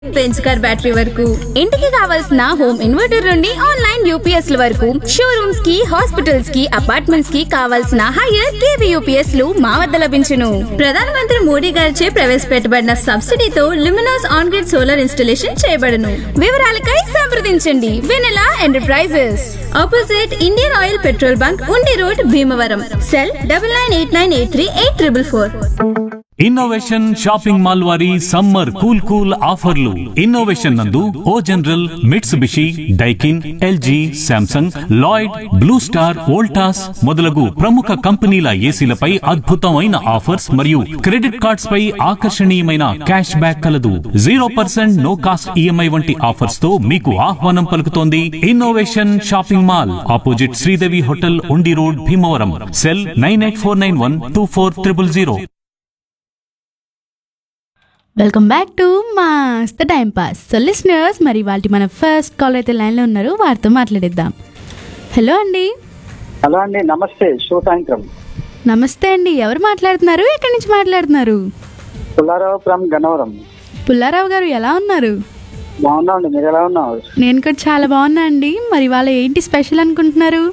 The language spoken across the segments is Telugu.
బెంచ్ కార్ బ్యాటరీ వరకు ఇంటికి కావాల్సిన హోమ్ ఇన్వర్టర్ నుండి ఆన్లైన్ యూపీఎస్ ల వరకు షోరూమ్స్ కి హాస్పిటల్స్ కి అపార్ట్మెంట్స్ కి కావాల్సిన హైయర్ కేవీ యూపీఎస్ లు మా వద్ద లభించును ప్రధానమంత్రి మోడీ గారిచే ప్రవేశపెట్టబడిన సబ్సిడీతో Luminous on grid solar installation చేయబడును వివరాలకై సంప్రదించండి Vennela enterprises opposite Indian Oil petrol bunk Undi road Bhimavaram cell double nine eight nine eight three eight triple four innovation shopping mall వారి సమ్మర్ కూల్ కూల్ ఆఫర్లు ఇన్నోవేషన్ నందు O General Mitsubishi Daikin LG Samsung Lloyd Blue Star Voltas మొదలగు ప్రముఖ కంపెనీల ఏసీలపై అద్భుతమైన ఆఫర్స్ మరియు క్రెడిట్ కార్డ్స్ పై ఆకర్షణీయమైన క్యాష్ బ్యాక్ కలదు zero percent no cost EMI వంటి ఆఫర్స్ తో మీకు ఆహ్వానం పలుకుతోంది innovation shopping mall opposite Sridevi hotel Undi road Bhimavaram cell nine eight four nine one two four triple zero welcome back to Mast time pass so listeners మరి వాళ్ళ మన ఫస్ట్ కాల్ అయితే లైన్లో ఉన్నారు వారితో మాట్లాడిద్దాం హలో అండి హలో అండి నమస్తే శుభ సాయంత్రం నమస్తే అండి ఎవరు మాట్లాడుతున్నారు ఎక్కడి నుంచి మాట్లాడుతున్నారు పుల్లారావు ఫ్రమ్ గన్నవరం పుల్లారావు గారు ఎలా ఉన్నారు బాగున్నాం అండి మీరు ఎలా ఉన్నారు నేను కూడా చాలా బాగున్నా అండి మరి వాళ్ళ ఏంటి స్పెషల్ అనుకుంటున్నారు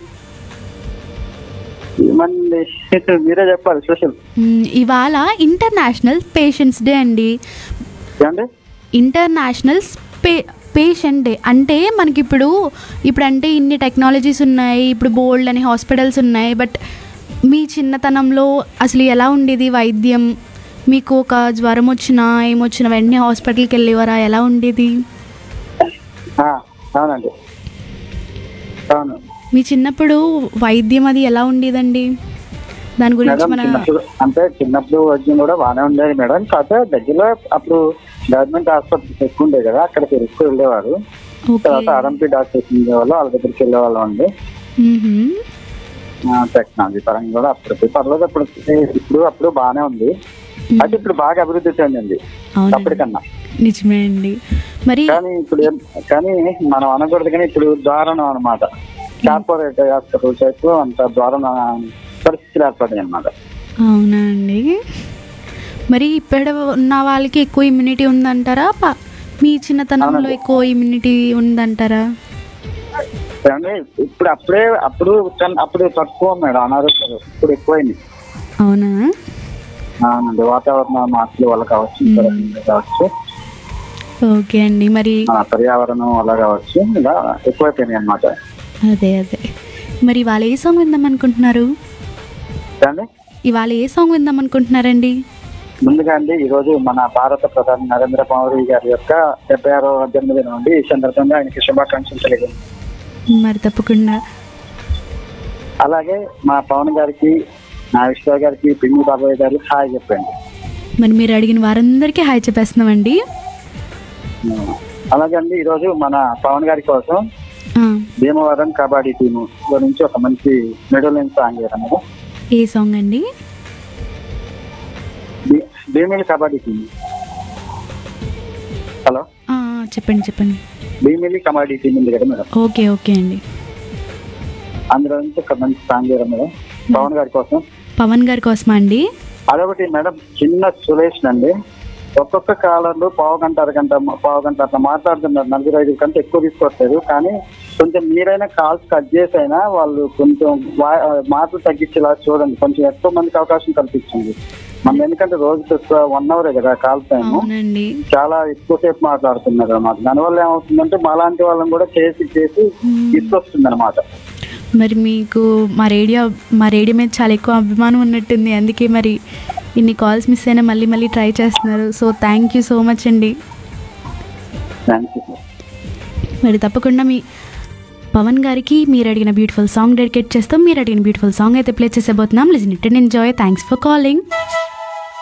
ఏమండి మీరే చెప్పాలి స్పెషల్ మ్, ఇవాళ ఇంటర్నేషనల్ పేషెంట్స్ డే అండి ఏమండి ఇంటర్నేషనల్ పే పేషెంట్ డే అంటే మనకి ఇప్పుడు ఇప్పుడు అంటే ఇన్ని టెక్నాలజీస్ ఉన్నాయి ఇప్పుడు బోల్డ్ అని హాస్పిటల్స్ ఉన్నాయి బట్ మీ చిన్నతనంలో అసలు ఎలా ఉండేది వైద్యం మీకు ఒక జ్వరం వచ్చినా ఏమొచ్చినా వెంటనే హాస్పిటల్కి వెళ్ళేవారా ఎలా ఉండేది ఆ, అవునండి అవును మీ చిన్నప్పుడు వైద్యం అది ఎలా ఉండేదండి దాని గురించి మేడం మన చిన్నప్పుడు అంటే చిన్నప్పుడు వైద్యం కూడా బాగానే ఉండేది మేడం కాకపోతే దగ్గరలో అప్పుడు గవర్నమెంట్ హాస్పిటల్స్ ఎక్కువ ఉండేది కదా అక్కడికి ఎక్కువ వెళ్ళేవారు ఓకే తర్వాత ఆర్ఎంపీ డాక్టర్స్ ఉండేవాళ్ళు వాళ్ళ దగ్గరికి వెళ్ళేవాళ్ళం అండి మ్మ్హమ్. టెక్నాలజీ పరంగా కూడా అప్పుడు పర్లేదు అప్పుడు ఇప్పుడు అప్పుడు బాగానే ఉంది అయితే ఇప్పుడు బాగా అభివృద్ధి చెందింది అవునండి అప్పటికన్నా నిజమే అండి మరి కానీ ఇప్పుడు ఏం- కానీ మనం అనకూడదు కానీ ఇప్పుడు దారుణం అనమాట కార్పొరేట్ హాస్పిటల్స్ అయితే అంత దారుణ పరిస్థితులు ఏర్పడాయి అనమాట అవునా అండి మరి ఇప్పుడు ఉన్న వాళ్ళకి ఎక్కువ ఇమ్యూనిటీ ఉందంటారా ప- మీ చిన్నతనంలో అవునండి. ఎక్కువ ఇమ్యూనిటీ ఉందంటారా కానీ ఇప్పుడు అప్పుడే అప్పుడు కన్- అప్పుడు తక్కువ మేడం అనారోగ్యాలు ఇప్పుడు ఎక్కువైంది అవునా అవునండి వాతావరణ మార్పుల వల్ల కావచ్చు ఇతర రకంగా కావచ్చు ఓకే అండి మరి ఆ, పర్యావరణం వల్ల కావచ్చు ఇలా ఎక్కువైపోయినాయి అనమాట అదే అదే మరి ఇవాళ ఏ సాంగ్ విందాం అనుకుంటున్నారు కానీ ఇవాళ ఏ సాంగ్ విందాం అనుకుంటున్నారండి ముందుగా అండి ఈ రోజు మన భారత ప్రధాని నరేంద్ర మోదీ గారి యొక్క డెబ్బై ఆరో జన్మదినం అండి ఈ సందర్భంగా ఆయనకి శుభాకాంక్షలు తెలియదు మరి తప్పకుండా అలాగే మా పవన్ గారికి నాగేశ్వర గారికి పిన్ని బాబాయ్ గారికి హాయ్ చెప్పండి మరి మీరు అడిగిన వారందరికీ హాయ్ చెప్పేస్తున్నామండి అలాగే అండి ఈరోజు మన పవన్ గారి కోసం ఆ, భీమవరం కబడ్డీ టీము గురించి ఒక మంచి మెడల్ సాంగ్ అన్నమాట ఏ సాంగ్ అండి భీ- భీమిలి కబడ్డీ టీం హలో ఆ, చెప్పండి చెప్పండి భీమిలి కబడ్డీ టీం ఉంది కదా మేడం ఓకే ఓకే అండి అందులో నుంచి ఒక మంచి సాంగ్ మేడం పవన్ గారి కోసం పవన్ గారి కోసమా అండి అదొకటి మేడం చిన్న సులేష్ అండి ఒక్కొక్క కాలంలో పావు గంట అరగంట పావు గంట అట్లా మాట్లాడుతున్నారు నలుగురు ఐదు కంటే ఎక్కువ తీసుకోవట్లేదు కానీ కొంచెం మీరైనా కాల్స్ కట్ చేసైనా వాళ్ళు కొంచెం వా- మాటలు తగ్గించేలా చూడండి కొంచెం ఎక్కువ మందికి అవకాశం కల్పించండి మనం ఎందుకంటే రోజుకి ఎక్కువ వన్ అవరే కదా కాల్ టైం అవునండి చాలా ఎక్కువసేపు మాట్లాడుతున్నారు అన్నమాట దానివల్ల ఏమవుతుందంటే మాలాంటి వాళ్ళని కూడా చేసి చేసి తీసుకొస్తుంది అనమాట మరి మీకు మా రేడియో మా రేడియో మీద చాలా ఎక్కువ అభిమానం ఉన్నట్టుంది అందుకే మరి ఇన్ని కాల్స్ మిస్ అయినా మళ్ళీ మళ్ళీ ట్రై చేస్తున్నారు so thank you so much అండి థ్యాంక్ యూ మరి తప్పకుండా మీ పవన్ గారికి మీరు అడిగిన బ్యూటిఫుల్ సాంగ్ డెడికేట్ చేస్తాం మీరు అడిగిన బ్యూటిఫుల్ సాంగ్ అయితే ప్లే చేసేబోతున్నాం listen it and enjoy thanks for calling